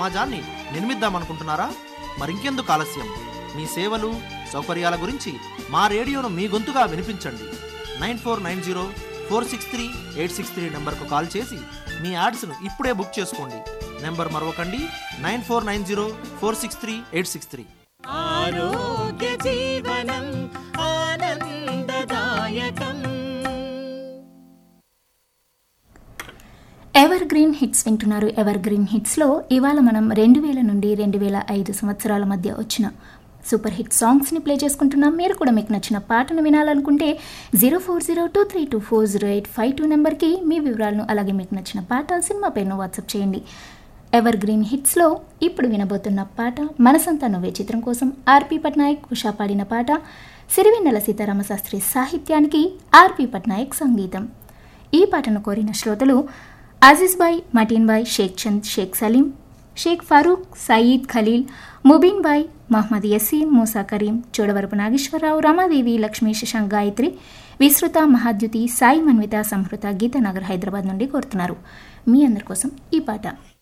సమాజాన్ని నిర్మిద్దామనుకుంటున్నారా మరింకెందుకు ఆలస్యం మీ సేవలు సౌకర్యాల గురించి మా రేడియోను మీ గొంతుగా వినిపించండి nine four nine zero four six three eight six three నెంబర్కు కాల్ చేసి మీ యాడ్స్ను ఇప్పుడే బుక్ చేసుకోండి నెంబర్ మరొకండి nine four nine zero four six three eight six three ఆరోగ్య జీవనం ఆనందదాయకం ఎవర్ గ్రీన్ హిట్స్ వింటున్నారు ఎవర్ గ్రీన్ హిట్స్లో ఇవాళ మనం రెండు వేల నుండి రెండు వేల ఐదు సంవత్సరాల మధ్య వచ్చిన సూపర్ హిట్ సాంగ్స్ని ప్లే చేసుకుంటున్నాం మీరు కూడా మీకు నచ్చిన పాటను వినాలనుకుంటే zero four zero two three two four zero eight five two నెంబర్కి మీ వివరాలను అలాగే మీకు నచ్చిన పాట సినిమా పేరును వాట్సాప్ చేయండి ఎవర్ గ్రీన్ హిట్స్లో ఇప్పుడు వినబోతున్న పాట మనసంతా నువ్వే చిత్రం కోసం ఆర్పి పట్నాయక్ ఉషా పాడిన పాట సిరివెన్నెల సీతారామశాస్త్రి సాహిత్యానికి ఆర్పి పట్నాయక్ సంగీతం ఈ పాటను కోరిన శ్రోతలు అజీజ్ బాయ్ మటీన్ బాయ్ షేక్ చంద్ షేక్ సలీం షేక్ ఫరూక్ సయీద్ ఖలీల్ ముబీన్ బాయ్ మహమ్మద్ యసీన్ మూసా కరీం చోడవరపు నాగేశ్వరరావు రమాదేవి లక్ష్మీ శశాంక్ గాయత్రి విస్తృత మహాద్యుతి సాయి మన్విత సంహృత గీతానగర్ హైదరాబాద్ నుండి కోరుతున్నారు మీ అందరి కోసం ఈ పాట